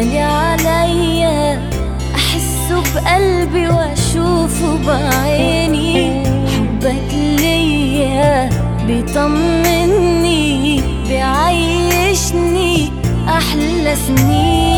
غالي عليا احسه بقلبي واشوفه بعيني حبك ليا بيطمني بيعيشني احلى سنين